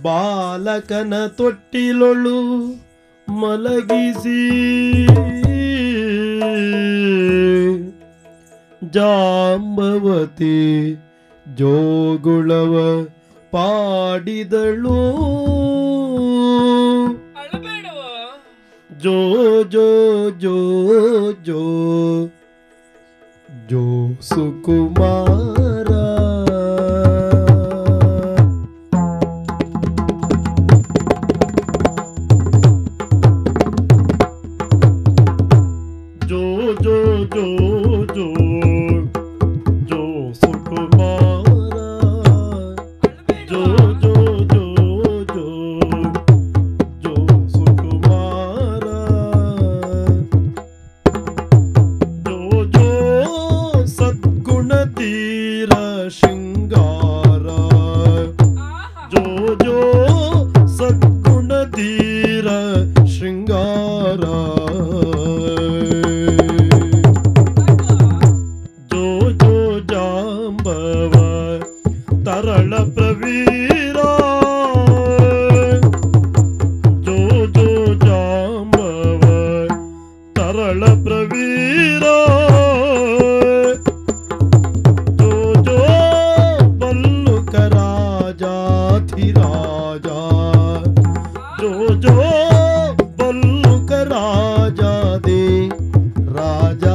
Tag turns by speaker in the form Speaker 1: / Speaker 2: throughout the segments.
Speaker 1: ಬಾಲಕನ ತೊಟ್ಟಿಲೊಳು ಮಲಗಿಸಿ ಜಾಂಬವತಿ ಜೋಗುಳವ ಪಾಡಿದಳು
Speaker 2: ಅಳಬೇಡವೋ
Speaker 1: ಜೋ ಜೋ ಜೋ ಜೋ ಜೋ ಸುಕುಮಾರ ಜೋ ಜೋ ಜೋ ಜೋ ಜೋ ಸುಕುಮಾರ ಜೋ ಜೋ ಜೋ ಜೋ ಜೋ ಸುಕುಮಾರ ಜೋ ಜೋ ಸದ್ಗುಣ ತೀರ ಶೃಂಗಾರ ಜೋ ಜೋ ಸದ್ಗುಣ ತೀರ ಶೃಂಗಾರ ಜೋ ಜೋ ಜಾಂಬವ ತರಳ ಪ್ರವೀರ ಜೋ ಜೋ ಜಾಂಬವ ತರಳ ಪ್ರವೀರ ಜೋ ಜೋ ಬಲ್ಲುಕ ರಾಜಾಧಿರಾಜ ಜೋ ಜೋ ಬಲ್ಲುಕ ರಾಜಾದೇ ರಾಜ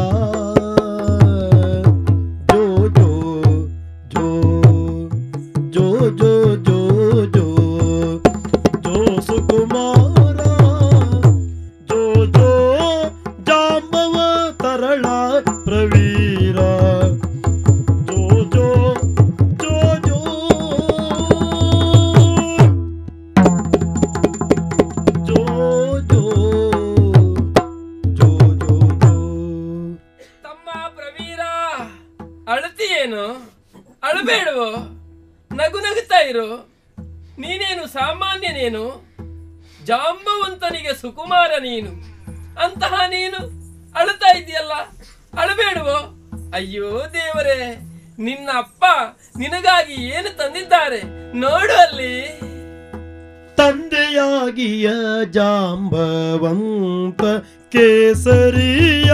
Speaker 1: ಜೋ ಜೋ ಜೋ ಜೋ ಜೋ ಜೋ ಜೋ ಜೋ ಸುಕುಮಾರ ಜೋ ಜೋ ಜಾಂಬವ ತರಳ ಪ್ರವೀರ ಜೋ ಜೋ ಜೋ ಜೋ ಜೋ ಜೋ ಜೋ ಜೋ ಜೋ
Speaker 2: ತಮ್ಮ ಪ್ರವೀರ ಅಳತಿಯೇನು ಅಳಬೇಡವೋ ನಗು ನಗುತ್ತಾ ಇರು ನೀನೇನು ಸಾಮಾನ್ಯನೇನು ಜಾಂಬವಂತನಿಗೆ ಸುಕುಮಾರ ನೀನು ಅಂತಹ ನೀನು ಅಳುತ್ತಾ ಇದೆಯಲ್ಲ ಅಳಬೇಡವೋ ಅಯ್ಯೋ ದೇವರೇ ನಿನ್ನ ಅಪ್ಪ ನಿನಗಾಗಿ ಏನು ತಂದಿದ್ದಾರೆ ನೋಡು ಅಲ್ಲಿ
Speaker 1: ತಂದೆಯಾಗಿಯ ಜಾಂಬವಂತ ಕೇಸರಿಯ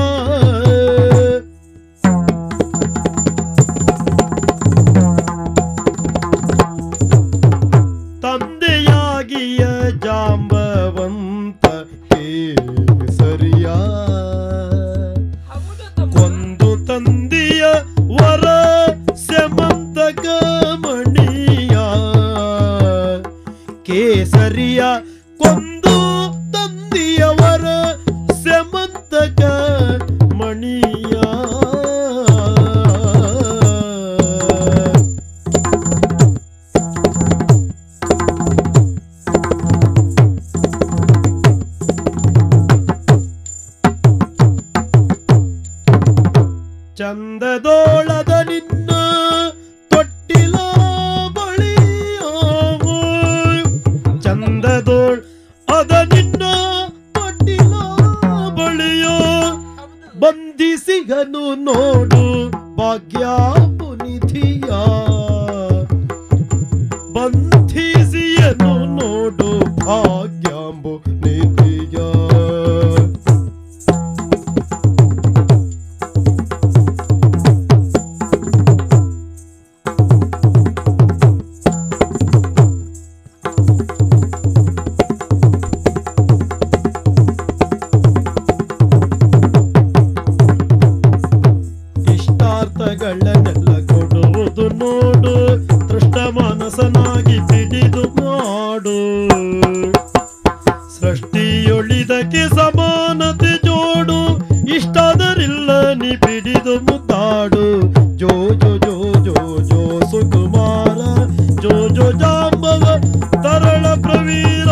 Speaker 1: ತಂದೆಯಾಗಿಯ ಜಾಂಬವಂತ ಕೇಸರಿಯ
Speaker 2: ಹೌದು ತಮ್ಮ
Speaker 1: ಕೊಂದು ತಂದಿಯ ವರ ಸೆಮಂತಕ ಮಣಿಯ ಕೇಸರಿಯ ಕೊಂದು ತಂದಿಯವರ ಸೆಮಂತಕ ಮಣಿಯ ಚಂದದೋಳದ ನಿನ್ನ ತೊಟ್ಟಿಲ ಬಳಿಯೋ ಚಂದದೋಳ್ ಅದ ನಿನ್ನ ತೊಟ್ಟಿಲ ಬಳಿಯೋ ಬಂಧಿಸಿಗನು ನೋಡು ಭಾಗ್ಯ ಪುನಿಧಿಯ ಬಂಧಿಸಿಯನು ನೋಡು ಭಾಗ್ಯಾಂಬು ನಿಧಿಯ ಇಷ್ಟಾರ್ಥಗಳನ್ನೆಲ್ಲ ಕೊಡುವುದು ನೋಡು ದೃಷ್ಟ ಮನಸ್ಸನಾಗಿ ಬಿಡಿದು ಮಾಡು ಸೃಷ್ಟಿಯೊಳಿದಕ್ಕೆ ಸಮಾನತೆ ಜೋಡು ಇಷ್ಟಾದರಿಲ್ಲ ನೀ ಬಿಡಿದು ಮುದ್ದಾಡು ಜೋ ಜೋ ಜೋ ಜೋ ಜೋ ಸುಕುಮಾರ ಜೋ ಜೋ ಜಾಂಬವ ತರಳ ಪ್ರವೀರ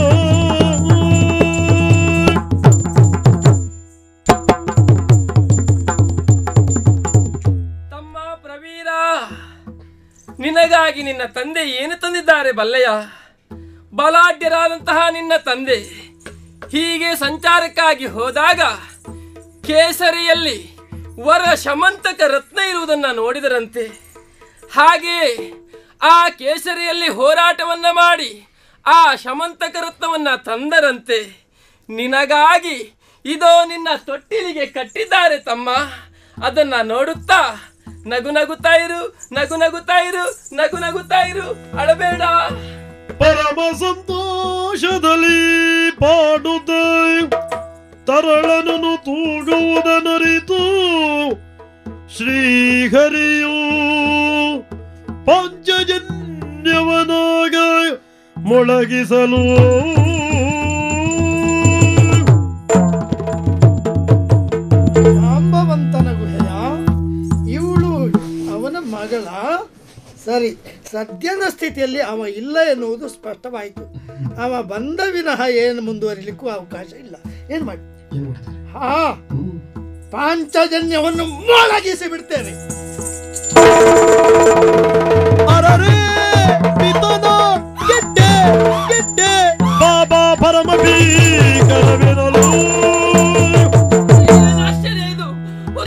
Speaker 2: ತಮ್ಮ ಪ್ರವೀರ ನಿನಗಾಗಿ ನಿನ್ನ ತಂದೆ ಏನು ತಂದಿದ್ದಾರೆ ಬಲ್ಲೆಯ ಬಲಾಢ್ಯರಾದಂತಹ ನಿನ್ನ ತಂದೆ ಹೀಗೆ ಸಂಚಾರಕ್ಕಾಗಿ ಹೋದಾಗ ಕೇಸರಿಯಲ್ಲಿ ವರ ಶಮಂತಕ ರತ್ನ ಇರುವುದನ್ನು ನೋಡಿದರಂತೆ ಹಾಗೆ ಆ ಕೇಸರಿಯಲ್ಲಿ ಹೋರಾಟವನ್ನ ಮಾಡಿ ಆ ಶಮಂತಕ ರತ್ನವನ್ನ ತಂದರಂತೆ ನಿನಗಾಗಿ ಇದೋ ನಿನ್ನ ತೊಟ್ಟಿಲಿಗೆ ಕಟ್ಟಿದ್ದಾರೆ ತಮ್ಮ ಅದನ್ನ ನೋಡುತ್ತಾ ನಗು ನಗುತ್ತಾ ಇರು ನಗು ನಗುತ್ತಾ ಇರು ನಗು ನಗುತ್ತಾ ಇರು ಅಳಬೇಡ
Speaker 1: ಪರಮ ಸಂತೋಷದಲ್ಲಿ ಪಾಡುತ್ತ ತರಳನನು ತೂಗುವುದನರಿತು ಶ್ರೀಹರಿಯು ಪಂಚಜನ್ಯವನಾಗ ಮೊಳಗಿಸಲು
Speaker 3: ಜಾಂಬವಂತನ ಗುಹೆಯ ಇವಳು ಅವನ ಮಗಳ ಸರಿ ಸದ್ಯದ ಸ್ಥಿತಿಯಲ್ಲಿ ಅವ ಇಲ್ಲ ಎನ್ನುವುದು ಸ್ಪಷ್ಟವಾಯಿತು ಅವ ಬಂದ ವಿನಃ ಏನು ಮುಂದುವರಿಲಿಕ್ಕೂ ಅವಕಾಶ ಇಲ್ಲ ಏನು ಮಾಡಿ ಹಾ ಪಾಂಚಜನ್ಯವನ್ನು ಮೊಳಗಿಸಿ ಬಿಡ್ತೇನೆ
Speaker 1: ಅರರೇ ಪಿತನ ಗೆಡ್ಡೆ ಗೆಡ್ಡೆ ಬಾಬಾ ಪರಮ ಭೀಕರವಿರಲು